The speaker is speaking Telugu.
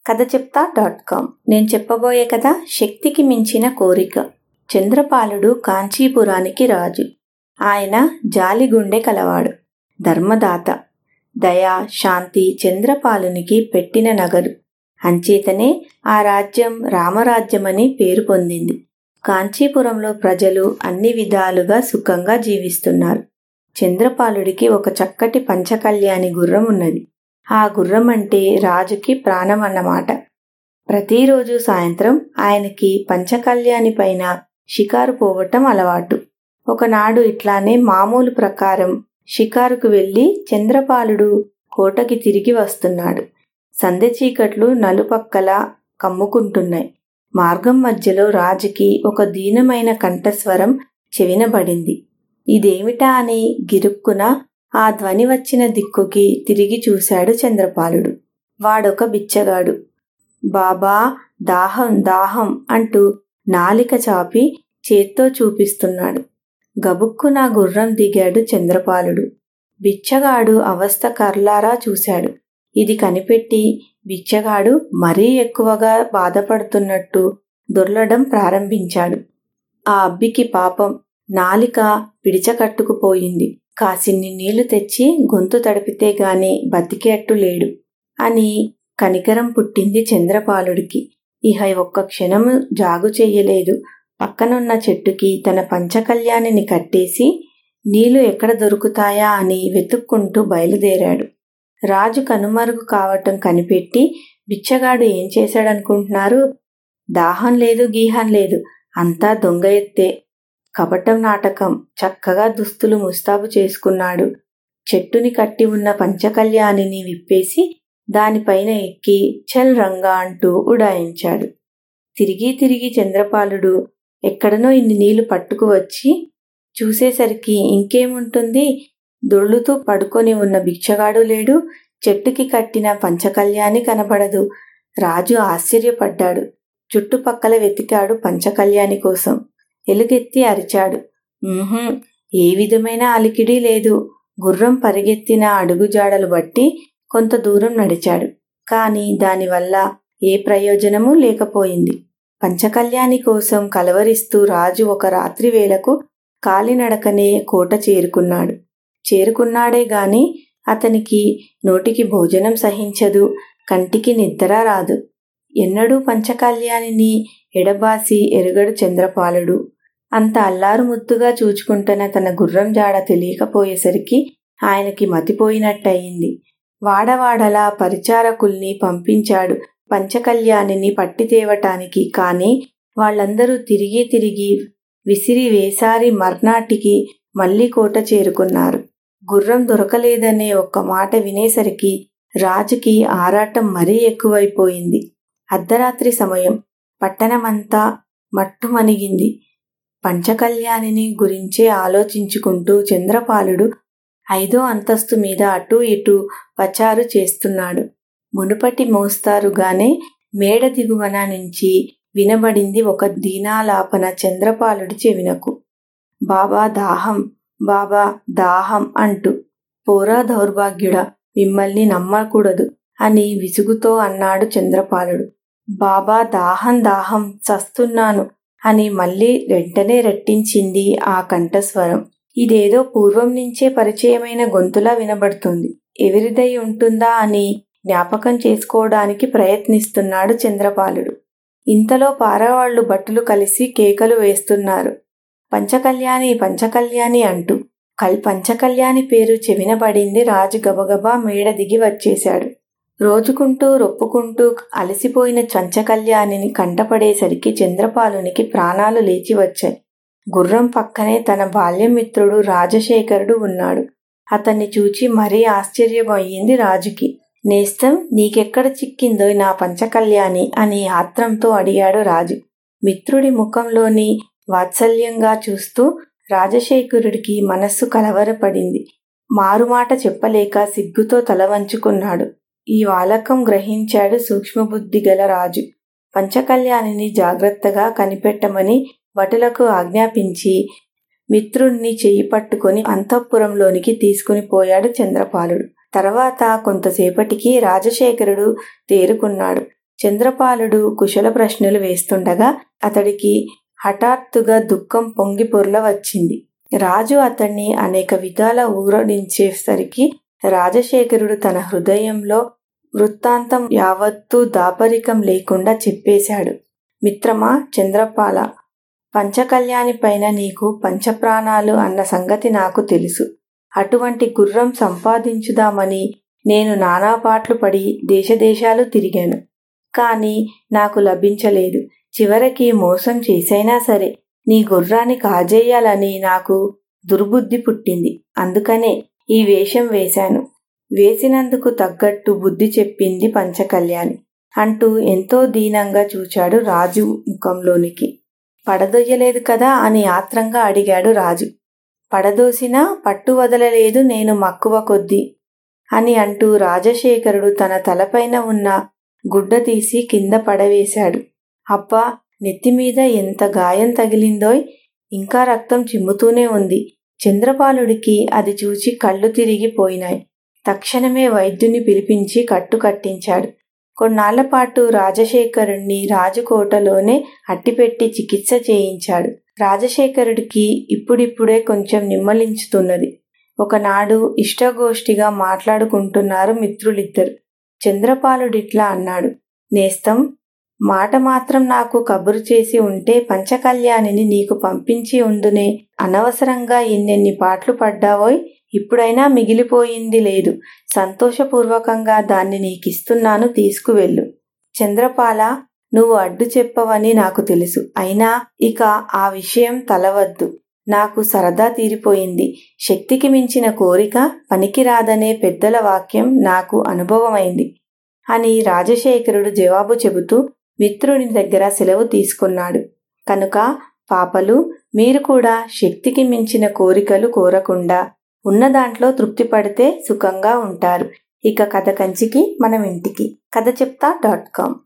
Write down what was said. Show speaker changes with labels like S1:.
S1: కథ చెప్తా డాట్ కామ్ నేను చెప్పబోయే కథ శక్తికి మించిన కోరిక చంద్రపాలుడు కాంచీపురానికి రాజు ఆయన జాలిగుండె కలవాడు ధర్మదాత దయ శాంతి చంద్రపాలునికి పెట్టిన నగరు అంచేతనే ఆ రాజ్యం రామరాజ్యమని పేరు పొందింది కాంచీపురంలో ప్రజలు అన్ని విధాలుగా సుఖంగా జీవిస్తున్నారు చంద్రపాలుడికి ఒక చక్కటి పంచకళ్యాణి గుర్రం ఉన్నది ఆ గుర్రం అంటే రాజుకి ప్రాణం అన్నమాట ప్రతిరోజు సాయంత్రం ఆయనకి పంచకళ్యాణి పైన షికారు పోవటం అలవాటు ఒకనాడు ఇట్లానే మామూలు ప్రకారం షికారుకు వెళ్లి చంద్రపాలుడు కోటకి తిరిగి వస్తున్నాడు సందె చీకట్లు నలుపక్కల కమ్ముకుంటున్నాయి మార్గం మధ్యలో రాజుకి ఒక దీనమైన కంఠస్వరం చెవినబడింది ఇదేమిటా అని గిరుక్కున ఆ ధ్వని వచ్చిన దిక్కుకి తిరిగి చూశాడు చంద్రపాలుడు వాడొక బిచ్చగాడు బాబా దాహం దాహం అంటూ నాలిక చాపి చేత్తో చూపిస్తున్నాడు గబుక్కున గుర్రం దిగాడు చంద్రపాలుడు బిచ్చగాడు అవస్థ కర్లారా చూశాడు ఇది కనిపెట్టి బిచ్చగాడు మరీ ఎక్కువగా బాధపడుతున్నట్టు దొర్లడం ప్రారంభించాడు ఆ అబ్బికి పాపం నాలిక పిడిచకట్టుకుపోయింది కాసిన్ని నీళ్లు తెచ్చి గొంతు తడిపితే గాని బతికేట్టు లేడు అని కనికరం పుట్టింది చంద్రపాలుడికి ఇహ ఒక్క క్షణము జాగు చెయ్యలేదు పక్కనున్న చెట్టుకి తన పంచకళ్యాణిని కట్టేసి నీళ్లు ఎక్కడ దొరుకుతాయా అని వెతుక్కుంటూ బయలుదేరాడు రాజు కనుమరుగు కావటం కనిపెట్టి బిచ్చగాడు ఏం చేశాడనుకుంటున్నారు దాహం లేదు గీహం లేదు అంతా దొంగ ఎత్తే కపటం నాటకం చక్కగా దుస్తులు ముస్తాబు చేసుకున్నాడు చెట్టుని కట్టి ఉన్న పంచకళ్యాణిని విప్పేసి దానిపైన ఎక్కి చల్ రంగా అంటూ ఉడాయించాడు తిరిగి తిరిగి చంద్రపాలుడు ఎక్కడనో ఇన్ని నీళ్లు పట్టుకు వచ్చి చూసేసరికి ఇంకేముంటుంది దొర్లుతూ పడుకొని ఉన్న భిక్షగాడు లేడు చెట్టుకి కట్టిన పంచకళ్యాణి కనబడదు రాజు ఆశ్చర్యపడ్డాడు చుట్టుపక్కల వెతికాడు పంచకళ్యాణి కోసం ఎలుగెత్తి అరిచాడు ఊహుం ఏ విధమైన అలికిడి లేదు గుర్రం పరిగెత్తిన అడుగుజాడలు బట్టి కొంత దూరం నడిచాడు కాని దానివల్ల ఏ ప్రయోజనమూ లేకపోయింది పంచకళ్యాణి కోసం కలవరిస్తూ రాజు ఒక రాత్రి వేళకు కాలినడకనే కోట చేరుకున్నాడు చేరుకున్నాడే గాని అతనికి నోటికి భోజనం సహించదు కంటికి నిద్ర రాదు ఎన్నడూ పంచకళ్యాణిని ఎడబాసి ఎరుగడు చంద్రపాలుడు అంత అల్లారు ముద్దుగా చూచుకుంటున్న తన గుర్రం జాడ తెలియకపోయేసరికి ఆయనకి మతిపోయినట్టయింది వాడవాడలా పరిచారకుల్ని పంపించాడు పంచకళ్యాణిని పట్టి తేవటానికి కాని వాళ్ళందరూ తిరిగి తిరిగి విసిరి వేసారి మర్నాటికి మళ్లీ కోట చేరుకున్నారు గుర్రం దొరకలేదనే ఒక్క మాట వినేసరికి రాజుకి ఆరాటం మరీ ఎక్కువైపోయింది అర్ధరాత్రి సమయం పట్టణమంతా మట్టుమణిగింది పంచకళ్యాణిని గురించే ఆలోచించుకుంటూ చంద్రపాలుడు ఐదో అంతస్తు మీద అటూ ఇటూ పచారు చేస్తున్నాడు మునుపటి మోస్తారుగానే మేడ దిగువన నుంచి వినబడింది ఒక దీనాలాపన చంద్రపాలుడి చెవినకు బాబా దాహం బాబా దాహం అంటూ పోరా దౌర్భాగ్యుడా మిమ్మల్ని నమ్మకూడదు అని విసుగుతో అన్నాడు చంద్రపాలుడు బాబా దాహం దాహం చస్తున్నాను అని మళ్ళీ వెంటనే రెట్టించింది ఆ కంఠస్వరం ఇదేదో పూర్వం నుంచే పరిచయమైన గొంతులా వినబడుతుంది ఎవరిదై ఉంటుందా అని జ్ఞాపకం చేసుకోవడానికి ప్రయత్నిస్తున్నాడు చంద్రపాలుడు ఇంతలో పారవాళ్లు భటులు కలిసి కేకలు వేస్తున్నారు పంచకళ్యాణి పంచకళ్యాణి అంటూ కల్ పంచకళ్యాణి పేరు చెవినబడింది రాజు గబగబా మేడ దిగి వచ్చేశాడు రోజుకుంటూ రొప్పుకుంటూ అలసిపోయిన పంచకళ్యాణిని కంటపడేసరికి చంద్రపాలునికి ప్రాణాలు లేచి వచ్చాయి గుర్రం పక్కనే తన బాల్యమిత్రుడు రాజశేఖరుడు ఉన్నాడు అతన్ని చూచి మరీ ఆశ్చర్యం అయ్యింది రాజుకి నేస్తం నీకెక్కడ చిక్కిందో నా పంచకళ్యాణి అని ఆత్రంతో అడిగాడు రాజు మిత్రుడి ముఖంలోని వాత్సల్యంగా చూస్తూ రాజశేఖరుడికి మనస్సు కలవరపడింది మారుమాట చెప్పలేక సిగ్గుతో తల వంచుకున్నాడు ఈ వాలకం గ్రహించాడు సూక్ష్మబుద్ధి గల రాజు పంచకళ్యాణిని జాగ్రత్తగా కనిపెట్టమని భటులకు ఆజ్ఞాపించి మిత్రుణ్ణి చెయ్యి పట్టుకుని అంతఃపురంలోనికి తీసుకుని పోయాడు చంద్రపాలుడు తర్వాత కొంతసేపటికి రాజశేఖరుడు తేరుకున్నాడు చంద్రపాలుడు కుశల ప్రశ్నలు వేస్తుండగా అతడికి హఠాత్తుగా దుఃఖం పొంగి పొర్ల వచ్చింది రాజు అతన్ని అనేక విధాల ఊరడించేసరికి రాజశేఖరుడు తన హృదయంలో వృత్తాంతం యావత్తూ దాపరికం లేకుండా చెప్పేశాడు మిత్రమా చంద్రపాల పంచకళ్యాణి పైన నీకు పంచప్రాణాలు అన్న సంగతి నాకు తెలుసు అటువంటి గుర్రం సంపాదించుదామని నేను నానాపాట్లు పడి దేశదేశాలు తిరిగాను కానీ నాకు లభించలేదు చివరికి మోసం చేసైనా సరే నీ గుర్రాన్ని కాజేయాలని నాకు దుర్బుద్ధి పుట్టింది అందుకనే ఈ వేషం వేశాను వేసినందుకు తగ్గట్టు బుద్ధి చెప్పింది పంచకళ్యాణి అంటూ ఎంతో దీనంగా చూచాడు రాజు ముఖంలోనికి పడదొయ్యలేదు కదా అని ఆత్రంగా అడిగాడు రాజు పడదోసినా పట్టు వదలలేదు నేను మక్కువ కొద్దీ అని అంటూ రాజశేఖరుడు తన తలపైన ఉన్న గుడ్డ తీసి కింద పడవేశాడు అబ్బా నెత్తిమీద ఎంత గాయం తగిలిందోయ్ ఇంకా రక్తం చిమ్ముతూనే ఉంది చంద్రపాలుడికి అది చూచి కళ్ళు తిరిగిపోయినాయి తక్షణమే వైద్యుని పిలిపించి కట్టు కట్టించాడు కొన్నాళ్లపాటు రాజశేఖరుణ్ణి రాజకోటలోనే అట్టిపెట్టి చికిత్స చేయించాడు రాజశేఖరుడికి ఇప్పుడిప్పుడే కొంచెం నిమ్మలించుతున్నది ఒకనాడు ఇష్టగోష్ఠిగా మాట్లాడుకుంటున్నారు మిత్రులిద్దరు చంద్రపాలుడిట్లా అన్నాడు నేస్తం మాట మాత్రం నాకు కబురు చేసి ఉంటే పంచకళ్యాణిని నీకు పంపించి ఉందునే అనవసరంగా ఎన్నెన్ని పాటలు పడ్డావోయ్ ఇప్పుడైనా మిగిలిపోయింది లేదు సంతోషపూర్వకంగా దాన్ని నీకిస్తున్నాను తీసుకువెళ్ళు చంద్రపాల నువ్వు అడ్డు చెప్పవని నాకు తెలుసు అయినా ఇక ఆ విషయం తలవద్దు నాకు సరదా తీరిపోయింది శక్తికి మించిన కోరిక పనికిరాదనే పెద్దల వాక్యం నాకు అనుభవమైంది అని రాజశేఖరుడు జవాబు చెబుతూ మిత్రుని దగ్గర సెలవు తీసుకున్నాడు కనుక పాపలు మీరు కూడా శక్తికి మించిన కోరికలు కోరకుండా ఉన్న దాంట్లో తృప్తి పడితే సుఖంగా ఉంటారు ఇక కథ కంచికి మనం ఇంటికి కథ చెప్తా డాట్ కామ్